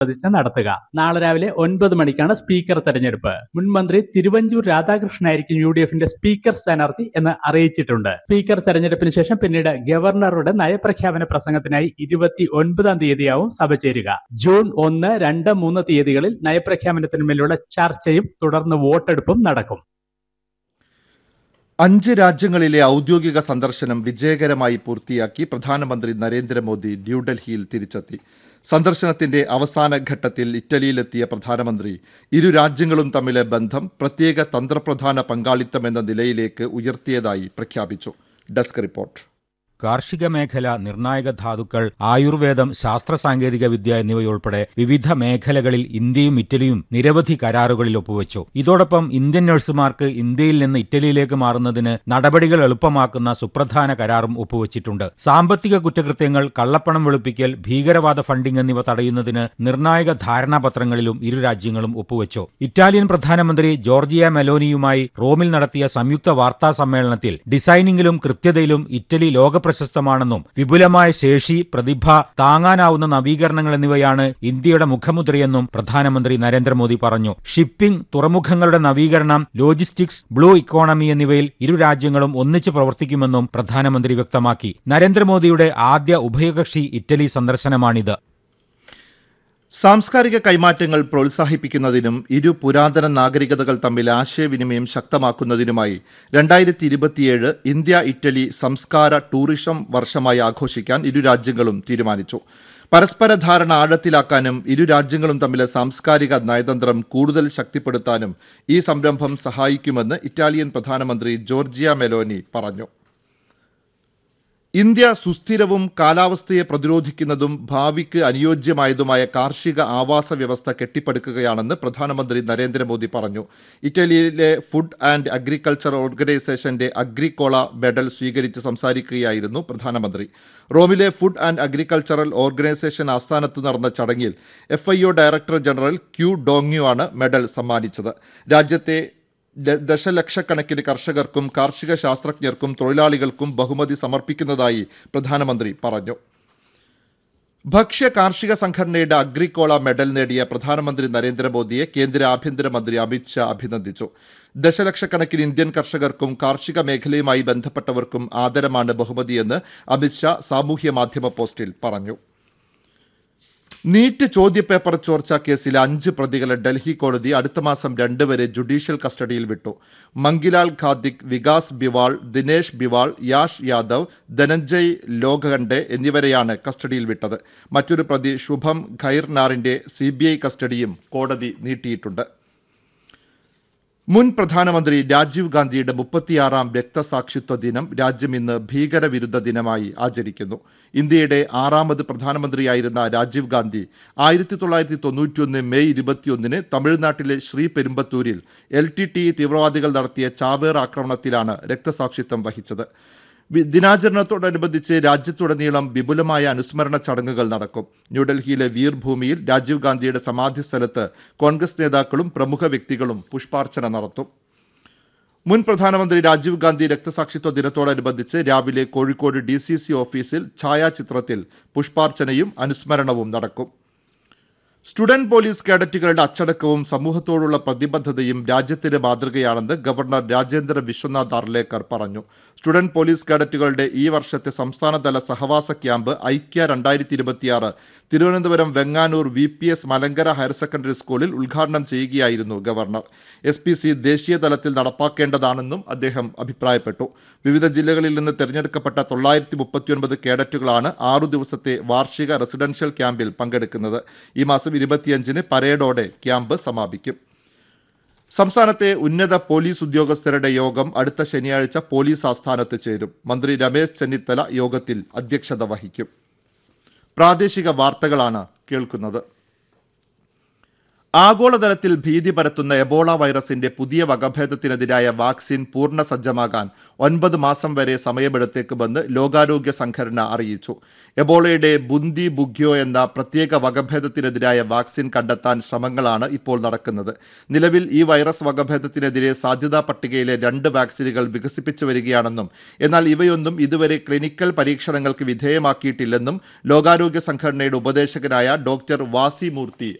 പ്രതിജ്ഞ നടത്തുക നാളെ രാവിലെ ഒൻപത് മണിക്കാണ് സ്പീക്കർ തെരഞ്ഞെടുപ്പ് മുൻ മന്ത്രി തിരുവഞ്ചൂർ രാധാകൃഷ്ണനായിരിക്കും യു ഡി എഫിന്റെ സ്പീക്കർ സ്ഥാനാർത്ഥി എന്ന് അറിയിച്ചിട്ടുണ്ട് സ്പീക്കർ തെരഞ്ഞെടുപ്പിന് ശേഷം പിന്നീട് ഗവർണറുടെ നയപ്രഖ്യാപന പ്രസംഗത്തിനായി ഇരുപത്തി ഒൻപതാം തീയതിയാവും സഭ ചേരുക ജൂൺ ഒന്ന് രണ്ട് മൂന്ന് തീയതികളിൽ നയപ്രഖ്യാപനത്തിന്മേലുള്ള ചർച്ചയും തുടർന്ന് വോട്ടെടുപ്പും നടക്കും അഞ്ച് രാജ്യങ്ങളിലെ ഔദ്യോഗിക സന്ദർശനം വിജയകരമായി പൂർത്തിയാക്കി പ്രധാനമന്ത്രി നരേന്ദ്രമോദി ന്യൂഡൽഹിയിൽ തിരിച്ചെത്തി സന്ദർശനത്തിന്റെ അവസാന ഘട്ടത്തിൽ ഇറ്റലിയിലെത്തിയ പ്രധാനമന്ത്രി ഇരു രാജ്യങ്ങളും തമ്മിലെ ബന്ധം പ്രത്യേക തന്ത്രപ്രധാന പങ്കാളിത്തം എന്ന നിലയിലേക്ക് ഉയർത്തിയതായി പ്രഖ്യാപിച്ചു ഡെസ്ക് റിപ്പോർട്ട് കാർഷിക മേഖല നിർണായക ധാതുക്കൾ ആയുർവേദം ശാസ്ത്ര സാങ്കേതിക വിദ്യ എന്നിവയുൾപ്പെടെ വിവിധ മേഖലകളിൽ ഇന്ത്യയും ഇറ്റലിയും നിരവധി കരാറുകളിൽ ഒപ്പുവെച്ചു ഇതോടൊപ്പം ഇന്ത്യൻ നഴ്സുമാർക്ക് ഇന്ത്യയിൽ നിന്ന് ഇറ്റലിയിലേക്ക് മാറുന്നതിന് നടപടികൾ എളുപ്പമാക്കുന്ന സുപ്രധാന കരാറും ഒപ്പുവെച്ചിട്ടുണ്ട് സാമ്പത്തിക കുറ്റകൃത്യങ്ങൾ കള്ളപ്പണം വെളുപ്പിക്കൽ ഭീകരവാദ ഫണ്ടിംഗ് എന്നിവ തടയുന്നതിന് നിർണായക ധാരണാപത്രങ്ങളിലും ഇരു രാജ്യങ്ങളും ഒപ്പുവെച്ചു ഇറ്റാലിയൻ പ്രധാനമന്ത്രി ജോർജിയ മെലോനിയുമായി റോമിൽ നടത്തിയ സംയുക്ത വാർത്താ സമ്മേളനത്തിൽ ഡിസൈനിങ്ങിലും കൃത്യതയിലും ഇറ്റലി ലോക പ്രശസ്തമാണെന്നും വിപുലമായ ശേഷി പ്രതിഭ താങ്ങാനാവുന്ന നവീകരണങ്ങൾ എന്നിവയാണ് ഇന്ത്യയുടെ മുഖമുദ്രയെന്നും പ്രധാനമന്ത്രി നരേന്ദ്രമോദി പറഞ്ഞു ഷിപ്പിംഗ് തുറമുഖങ്ങളുടെ നവീകരണം ലോജിസ്റ്റിക്സ് ബ്ലൂ ഇക്കോണമി എന്നിവയിൽ ഇരു രാജ്യങ്ങളും ഒന്നിച്ചു പ്രവർത്തിക്കുമെന്നും പ്രധാനമന്ത്രി വ്യക്തമാക്കി നരേന്ദ്രമോദിയുടെ ആദ്യ ഉഭയകക്ഷി ഇറ്റലി സന്ദർശനമാണിത് സാംസ്കാരിക കൈമാറ്റങ്ങൾ പ്രോത്സാഹിപ്പിക്കുന്നതിനും ഇരു പുരാതന നാഗരികതകൾ തമ്മിൽ ആശയവിനിമയം ശക്തമാക്കുന്നതിനുമായി രണ്ടായിരത്തി ഇരുപത്തിയേഴ് ഇന്ത്യ ഇറ്റലി സംസ്കാര ടൂറിസം വർഷമായി ആഘോഷിക്കാൻ ഇരു രാജ്യങ്ങളും തീരുമാനിച്ചു പരസ്പര ധാരണ ആഴത്തിലാക്കാനും ഇരു രാജ്യങ്ങളും തമ്മിലെ സാംസ്കാരിക നയതന്ത്രം കൂടുതൽ ശക്തിപ്പെടുത്താനും ഈ സംരംഭം സഹായിക്കുമെന്ന് ഇറ്റാലിയൻ പ്രധാനമന്ത്രി ജോർജിയ മെലോനി പറഞ്ഞു ഇന്ത്യ സുസ്ഥിരവും കാലാവസ്ഥയെ പ്രതിരോധിക്കുന്നതും ഭാവിക്ക് അനുയോജ്യമായതുമായ കാർഷിക ആവാസ വ്യവസ്ഥ കെട്ടിപ്പടുക്കുകയാണെന്ന് പ്രധാനമന്ത്രി നരേന്ദ്രമോദി പറഞ്ഞു ഇറ്റലിയിലെ ഫുഡ് ആൻഡ് അഗ്രികൾച്ചർ ഓർഗനൈസേഷന്റെ അഗ്രിക്കോള മെഡൽ സ്വീകരിച്ച് സംസാരിക്കുകയായിരുന്നു പ്രധാനമന്ത്രി റോമിലെ ഫുഡ് ആൻഡ് അഗ്രികൾച്ചറൽ ഓർഗനൈസേഷൻ ആസ്ഥാനത്ത് നടന്ന ചടങ്ങിൽ F director general Qu Dongyu ആണ് മെഡൽ സമ്മാനിച്ചത് രാജ്യത്തെ ദ- ദശലക്ഷക്കണക്കിന് കർഷകർക്കും കാർഷിക ശാസ്ത്രജ്ഞർക്കും തൊഴിലാളികൾക്കും ബഹുമതി സമർപ്പിക്കുന്നതായി പ്രധാനമന്ത്രി പറഞ്ഞു ഭക്ഷ്യ കാർഷിക സംഘടനയുടെ അഗ്രിക്കോള മെഡൽ നേടിയ പ്രധാനമന്ത്രി നരേന്ദ്രമോദിയെ കേന്ദ്ര ആഭ്യന്തരമന്ത്രി അമിത് ഷാ അഭിനന്ദിച്ചു ദശലക്ഷക്കണക്കിന് ഇന്ത്യൻ കർഷകർക്കും കാർഷിക മേഖലയുമായി ബന്ധപ്പെട്ടവർക്കും ആദരമാണ് ബഹുമതിയെന്ന് അമിത് ഷാ സാമൂഹ്യ മാധ്യമ പോസ്റ്റിൽ പറഞ്ഞു നീറ്റ് ചോദ്യപേപ്പർ ചോർച്ച കേസിലെ അഞ്ച് പ്രതികളെ ഡൽഹി കോടതി അടുത്ത മാസം രണ്ട് വരെ ജുഡീഷ്യൽ കസ്റ്റഡിയിൽ വിട്ടു മങ്കിലാൽ ഖാദിക് വികാസ് ബിവാൾ ദിനേശ് ബിവാൾ യാഷ് യാദവ് ധനഞ്ജയ് ലോകഖണ്ഡെ എന്നിവരെയാണ് കസ്റ്റഡിയിൽ വിട്ടത് മറ്റൊരു പ്രതി ശുഭം ഖൈർനാറിന്റെ സി കസ്റ്റഡിയും കോടതി നീട്ടിയിട്ടുണ്ട് മുൻ പ്രധാനമന്ത്രി രാജീവ് ഗാന്ധിയുടെ മുപ്പത്തിയാറാം രക്തസാക്ഷിത്വ ദിനം രാജ്യം ഇന്ന് ഭീകരവിരുദ്ധ ദിനമായി ആചരിക്കുന്നു ഇന്ത്യയുടെ ആറാമത് പ്രധാനമന്ത്രിയായിരുന്ന രാജീവ് ഗാന്ധി ആയിരത്തി തൊള്ളായിരത്തി തൊണ്ണൂറ്റിയൊന്ന് മെയ് ഇരുപത്തിയൊന്നിന് തമിഴ്നാട്ടിലെ ശ്രീ പെരുമ്പത്തൂരിൽ എൽ ടി ടി തീവ്രവാദികൾ നടത്തിയ ചാവേർ ആക്രമണത്തിലാണ് രക്തസാക്ഷിത്വം വഹിച്ചത് വി- ദിനാചരണത്തോടനുബന്ധിച്ച് രാജ്യത്തുടനീളം വിപുലമായ അനുസ്മരണ ചടങ്ങുകൾ നടക്കും ന്യൂഡൽഹിയിലെ വീർഭൂമിയിൽ രാജീവ് ഗാന്ധിയുടെ സമാധി സ്ഥലത്ത് കോൺഗ്രസ് നേതാക്കളും പ്രമുഖ വ്യക്തികളും പുഷ്പാർച്ചന നടത്തും മുൻ പ്രധാനമന്ത്രി രാജീവ് ഗാന്ധി രക്തസാക്ഷിത്വ ദിനത്തോടനുബന്ധിച്ച് രാവിലെ കോഴിക്കോട് ഡി സി സി ഓഫീസിൽ ഛായാചിത്രത്തിൽ പുഷ്പാർച്ചനയും അനുസ്മരണവും നടക്കും സ്റ്റുഡന്റ് പോലീസ് കേഡറ്റുകളുടെ അച്ചടക്കവും സമൂഹത്തോടുള്ള പ്രതിബദ്ധതയും രാജ്യത്തിന് മാതൃകയാണെന്ന് ഗവർണർ രാജേന്ദ്ര വിശ്വനാഥ് അർലേക്കർ പറഞ്ഞു സ്റ്റുഡന്റ് പോലീസ് കേഡറ്റുകളുടെ ഈ വർഷത്തെ സംസ്ഥാനതല സഹവാസ ക്യാമ്പ് ഐക്യ രണ്ടായിരത്തി ഇരുപത്തിയാറ് Thiruvananthapuram Venganoor V P S Malankara higher secondary സ്കൂളിൽ ഉദ്ഘാടനം ചെയ്യുകയായിരുന്നു ഗവർണർ എസ് പി സി ദേശീയ തലത്തിൽ നടപ്പാക്കേണ്ടതാണെന്നും അദ്ദേഹം അഭിപ്രായപ്പെട്ടു വിവിധ ജില്ലകളിൽ നിന്ന് തിരഞ്ഞെടുക്കപ്പെട്ട തൊള്ളായിരത്തി മുപ്പത്തിയൊൻപത് കേഡറ്റുകളാണ് ആറു ദിവസത്തെ വാർഷിക റെസിഡൻഷ്യൽ ക്യാമ്പിൽ പങ്കെടുക്കുന്നത് ഈ മാസം ഇരുപത്തിയഞ്ചിന് പരേഡോടെ ക്യാമ്പ് സമാപിക്കും സംസ്ഥാനത്തെ ഉന്നത പോലീസ് ഉദ്യോഗസ്ഥരുടെ യോഗം അടുത്ത ശനിയാഴ്ച പോലീസ് ആസ്ഥാനത്ത് ചേരും മന്ത്രി രമേശ് ചെന്നിത്തല യോഗത്തിൽ അധ്യക്ഷത വഹിക്കും പ്രാദേശിക വാർത്തകളാണ് കേൾക്കുന്നത് ആഗോളതലത്തിൽ ഭീതി പരത്തുന്ന എബോള വൈറസിന്റെ പുതിയ വകഭേദത്തിനെതിരായ വാക്സിൻ പൂർണ്ണ സജ്ജമാകാൻ ഒൻപത് മാസം വരെ സമയമെടുത്തേക്കുമെന്ന് ലോകാരോഗ്യ സംഘടന അറിയിച്ചു എബോളയുടെ ബുന്തി ബുഗ്യോ എന്ന പ്രത്യേക വകഭേദത്തിനെതിരായ വാക്സിൻ കണ്ടെത്താൻ ശ്രമങ്ങളാണ് ഇപ്പോൾ നടക്കുന്നത് നിലവിൽ ഈ വൈറസ് വകഭേദത്തിനെതിരെ സാധ്യതാ പട്ടികയിലെ രണ്ട് വാക്സിനുകൾ വികസിപ്പിച്ചു വരികയാണെന്നും എന്നാൽ ഇവയൊന്നും ഇതുവരെ ക്ലിനിക്കൽ പരീക്ഷണങ്ങൾക്ക് വിധേയമാക്കിയിട്ടില്ലെന്നും ലോകാരോഗ്യ സംഘടനയുടെ ഉപദേശകനായ ഡോക്ടർ വാസി മൂർത്തി